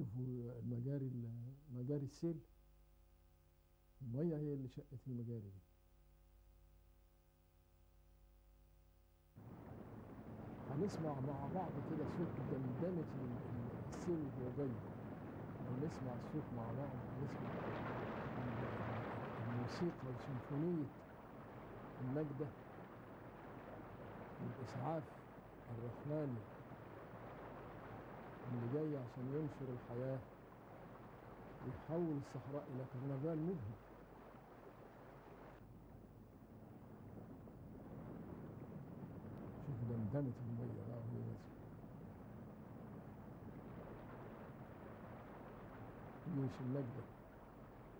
شوفوا المجاري مجاري السيل المية هي اللي شقت المجاري دي هنسمع مع بعض كده صوت دمدمة السيل وهو جاي ونسمع الصوت مع بعض نسمع الموسيقى وسيمفونية النجدة والإسعاف الرحماني اللي جاي عشان ينشر الحياة ويحول الصحراء إلى كرنفال مبهج شوف دمدمة المية بقى وهي نازلة جيش النجدة